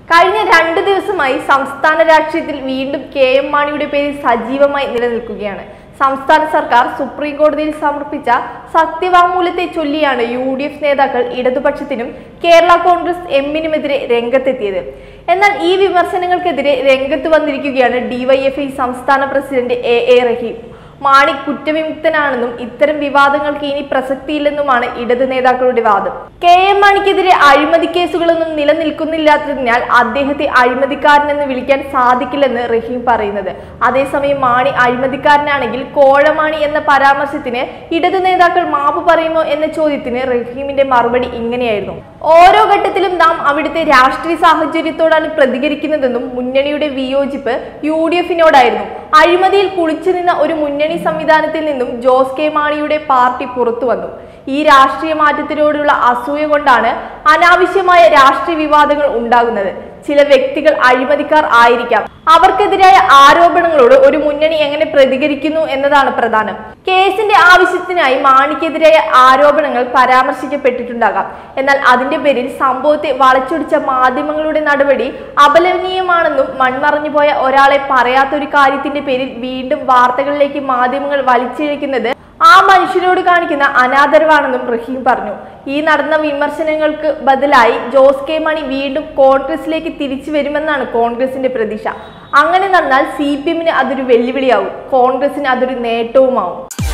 കഴിഞ്ഞ രണ്ട് ദിവസമായി സംസ്ഥാന രാഷ്ട്രീയത്തിൽ വീണ്ടും കെ എം മാണിയുടെ പേര് സജീവമായി നിലനിൽക്കുകയാണ് സംസ്ഥാന സർക്കാർ സുപ്രീം കോടതിയിൽ സമർപ്പിച്ച സത്യവാങ്മൂലത്തെ ചൊല്ലിയാണ് യു ഡി എഫ് നേതാക്കൾ ഇടതുപക്ഷത്തിനും കേരള കോൺഗ്രസ് എമ്മിനുമെതിരെ രംഗത്തെത്തിയത് എന്നാൽ ഈ വിമർശനങ്ങൾക്കെതിരെ രംഗത്ത് വന്നിരിക്കുകയാണ് ഡിവൈഎഫ്ഐ സംസ്ഥാന president A A Rahim Mani കുറ്റവിമുക്തനാണെന്നും ഇത്തരം വിവാദങ്ങൾക്ക് ഇനി പ്രസക്തിയില്ലെന്നുമാണ് ഇടത് നേതാക്കളുടെ വാദം കെ എം മാണിക്കെതിരെ അഴിമതി കേസുകളൊന്നും നിലനിൽക്കുന്നില്ലാത്തതിനാൽ അദ്ദേഹത്തെ അഴിമതിക്കാരനെന്ന് വിളിക്കാൻ സാധിക്കില്ലെന്ന് റഹീം പറയുന്നത് അതേസമയം മാണി അഴിമതിക്കാരനാണെങ്കിൽ കോഴമാണി എന്ന പരാമർശത്തിന് ഇടത് നേതാക്കൾ മാപ്പ് പറയുമോ എന്ന ചോദ്യത്തിന് റഹീമിന്റെ മറുപടി ഇങ്ങനെയായിരുന്നു ഓരോ ഘട്ടത്തിലും നാം അവിടുത്തെ രാഷ്ട്രീയ സാഹചര്യത്തോടാണ് പ്രതികരിക്കുന്നതെന്നും മുന്നണിയുടെ വിയോജിപ്പ് യു ഡി എഫിനോടായിരുന്നു അഴിമതിയിൽ കുളിച്ചു നിന്ന ഒരു മുന്നണി സംവിധാനത്തിൽ നിന്നും ജോസ് കെ മാണിയുടെ പാർട്ടി പുറത്തു വന്നു ഈ രാഷ്ട്രീയ മാറ്റത്തിനോടുള്ള അസൂയ കൊണ്ടാണ് അനാവശ്യമായ രാഷ്ട്രീയ വിവാദങ്ങൾ ഉണ്ടാകുന്നത് ചില വ്യക്തികൾ അഴിമതിക്കാർ ആയിരിക്കാം അവർക്കെതിരായ ആരോപണങ്ങളോട് ഒരു മുന്നണി എങ്ങനെ പ്രതികരിക്കുന്നു എന്നതാണ് പ്രധാനം കേസിന്റെ ആവശ്യത്തിനായി മാണിക്കെതിരായ ആരോപണങ്ങൾ പരാമർശിക്കപ്പെട്ടിട്ടുണ്ടാകാം എന്നാൽ അതിന്റെ പേരിൽ സംഭവത്തെ വളച്ചൊടിച്ച മാധ്യമങ്ങളുടെ നടപടി അപലപനീയമാണെന്നും മൺമറഞ്ഞു പോയ ഒരാളെ പറയാത്തൊരു കാര്യത്തിന്റെ പേരിൽ വീണ്ടും വാർത്തകളിലേക്ക് മാധ്യമങ്ങൾ വലിച്ചിഴക്കുന്നത് ആ മനുഷ്യരോട് കാണിക്കുന്ന അനാദരവാണെന്നും റഹീം പറഞ്ഞു ഈ നടന്ന വിമർശനങ്ങൾക്ക് ബദലായി ജോസ് കെ മണി വീണ്ടും കോൺഗ്രസിലേക്ക് തിരിച്ചു വരുമെന്നാണ് കോൺഗ്രസിന്റെ പ്രതീക്ഷ അങ്ങനെ നടന്നാൽ സി പി എമ്മിന് അതൊരു വെല്ലുവിളിയാവും കോൺഗ്രസിന് അതൊരു നേട്ടവുമാവും